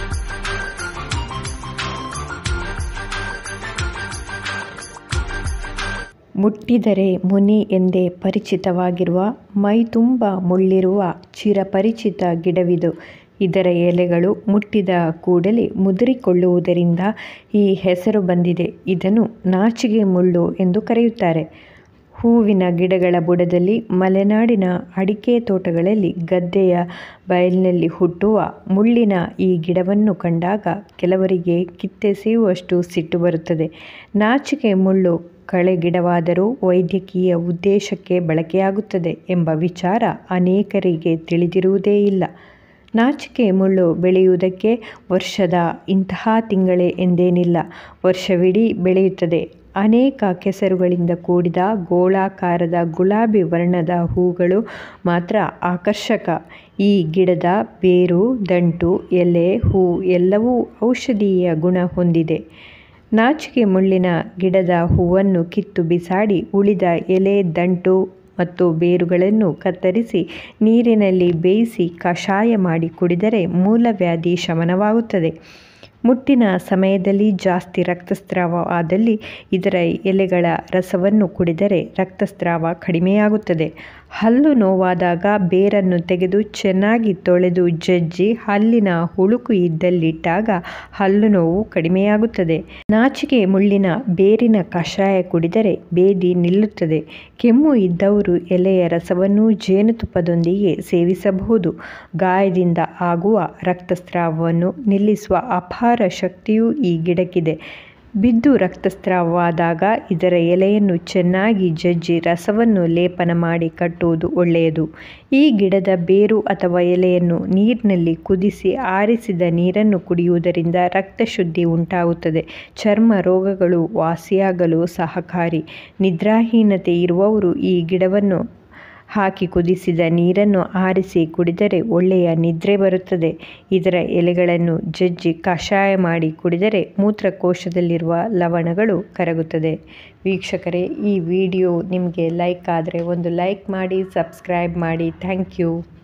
ಮುಟ್ಟಿದರೆ ಮುನಿ ಎಂದೇ ಪರಿಚಿತವಾಗಿರುವ ಮೈತುಂಬ ಮುಳ್ಳಿರುವ ಚಿರಪರಿಚಿತ ಗಿಡವಿದು. ಇದರ ಎಲೆಗಳು ಮುಟ್ಟಿದ ಕೂಡಲೇ ಮುದುರಿಕೊಳ್ಳುವುದರಿಂದ ಈ ಹೆಸರು ಬಂದಿದೆ. ಇದನ್ನು ನಾಚಿಕೆ ಮುಳ್ಳು ಎಂದು ಕರೆಯುತ್ತಾರೆ. ಹೂವಿನ ಗಿಡಗಳ ಬುಡದಲ್ಲಿ, ಮಲೆನಾಡಿನ ಅಡಿಕೆ ತೋಟಗಳಲ್ಲಿ, ಗದ್ದೆಯ ಬಯಲಿನಲ್ಲಿ ಹುಟ್ಟುವ ಮುಳ್ಳಿನ ಈ ಗಿಡವನ್ನು ಕಂಡಾಗ ಕೆಲವರಿಗೆ ಕಿತ್ತೆಸೆಯುವಷ್ಟು ಸಿಟ್ಟು ಬರುತ್ತದೆ. ನಾಚಿಕೆ ಮುಳ್ಳು ಕಳೆಗಿಡವಾದರೂ ವೈದ್ಯಕೀಯ ಉದ್ದೇಶಕ್ಕೆ ಬಳಕೆಯಾಗುತ್ತದೆ ಎಂಬ ವಿಚಾರ ಅನೇಕರಿಗೆ ತಿಳಿದಿರುವುದೇ ಇಲ್ಲ. ನಾಚಿಕೆ ಮುಳ್ಳು ಬೆಳೆಯುವುದಕ್ಕೆ ವರ್ಷದ ಇಂತಹ ತಿಂಗಳೇ ಎಂದೇನಿಲ್ಲ. ವರ್ಷವಿಡೀ ಬೆಳೆಯುತ್ತದೆ. ಅನೇಕ ಕೆಸರುಗಳಿಂದ ಕೂಡಿದ ಗೋಳಾಕಾರದ ಗುಲಾಬಿ ವರ್ಣದ ಹೂಗಳು ಮಾತ್ರ ಆಕರ್ಷಕ. ಈ ಗಿಡದ ಬೇರು, ದಂಟು, ಎಲೆ, ಹೂ ಎಲ್ಲವೂ ಔಷಧೀಯ ಗುಣ ಹೊಂದಿದೆ. ನಾಚಿಕೆ ಮುಳ್ಳಿನ ಗಿಡದ ಹೂವನ್ನು ಕಿತ್ತು ಬಿಸಾಡಿ, ಉಳಿದ ಎಲೆ, ದಂಟು ಮತ್ತು ಬೇರುಗಳನ್ನು ಕತ್ತರಿಸಿ ನೀರಿನಲ್ಲಿ ಬೇಯಿಸಿ ಕಷಾಯ ಮಾಡಿ ಕುಡಿದರೆ ಮೂಲವ್ಯಾಧಿ ಶಮನವಾಗುತ್ತದೆ. ಮುಟ್ಟಿನ ಸಮಯದಲ್ಲಿ ಜಾಸ್ತಿ ರಕ್ತಸ್ರಾವವಾದಲ್ಲಿ ಇದರ ಎಲೆಗಳ ರಸವನ್ನು ಕುಡಿದರೆ ರಕ್ತಸ್ರಾವ ಕಡಿಮೆಯಾಗುತ್ತದೆ. ಹಲ್ಲು ನೋವಾದಾಗ ಬೇರನ್ನು ತೆಗೆದು ಚೆನ್ನಾಗಿ ತೊಳೆದು ಜಜ್ಜಿ ಹಲ್ಲಿನ ಹುಳುಕು ಇದ್ದಲ್ಲಿಟ್ಟಾಗ ಹಲ್ಲು ನೋವು ಕಡಿಮೆಯಾಗುತ್ತದೆ. ನಾಚಿಕೆ ಮುಳ್ಳಿನ ಬೇರಿನ ಕಷಾಯ ಕುಡಿದರೆ ಭೇದಿ ನಿಲ್ಲುತ್ತದೆ. ಕೆಮ್ಮು ಇದ್ದವರು ಎಲೆಯ ರಸವನ್ನು ಜೇನುತುಪ್ಪದೊಂದಿಗೆ ಸೇವಿಸಬಹುದು. ಗಾಯದಿಂದ ಆಗುವ ರಕ್ತಸ್ರಾವವನ್ನು ನಿಲ್ಲಿಸುವ ಅಪಾರ ಶಕ್ತಿಯೂ ಈ ಗಿಡಕ್ಕಿದೆ. ಬಿದ್ದು ರಕ್ತಸ್ರಾವವಾದಾಗ ಇದರ ಎಲೆಯನ್ನು ಚೆನ್ನಾಗಿ ಜಜ್ಜಿ ರಸವನ್ನು ಲೇಪನ ಮಾಡಿ ಕಟ್ಟುವುದು ಒಳ್ಳೆಯದು. ಈ ಗಿಡದ ಬೇರು ಅಥವಾ ಎಲೆಯನ್ನು ನೀರಿನಲ್ಲಿ ಕುದಿಸಿ ಆರಿಸಿದ ನೀರನ್ನು ಕುಡಿಯುವುದರಿಂದ ರಕ್ತಶುದ್ಧಿ ಉಂಟಾಗುತ್ತದೆ. ಚರ್ಮ ರೋಗಗಳು ವಾಸಿಯಾಗಲು ಸಹಕಾರಿ. ನಿದ್ರಾಹೀನತೆ ಇರುವವರು ಈ ಗಿಡವನ್ನು ಹಾಕಿ ಕುದಿಸಿದ ನೀರನ್ನು ಆರಿಸಿ ಕುಡಿದರೆ ಒಳ್ಳೆಯ ನಿದ್ರೆ ಬರುತ್ತದೆ. ಇದರ ಎಲೆಗಳನ್ನು ಜಜ್ಜಿ ಕಷಾಯ ಮಾಡಿ ಕುಡಿದರೆ ಮೂತ್ರಕೋಶದಲ್ಲಿರುವ ಲವಣಗಳು ಕರಗುತ್ತದೆ. ವೀಕ್ಷಕರೇ ಈ ವಿಡಿಯೋ ನಿಮಗೆ ಲೈಕ್ ಆದರೆ ಒಂದು ಲೈಕ್ ಮಾಡಿ, ಸಬ್ಸ್ಕ್ರೈಬ್ ಮಾಡಿ ಥ್ಯಾಂಕ್ ಯು.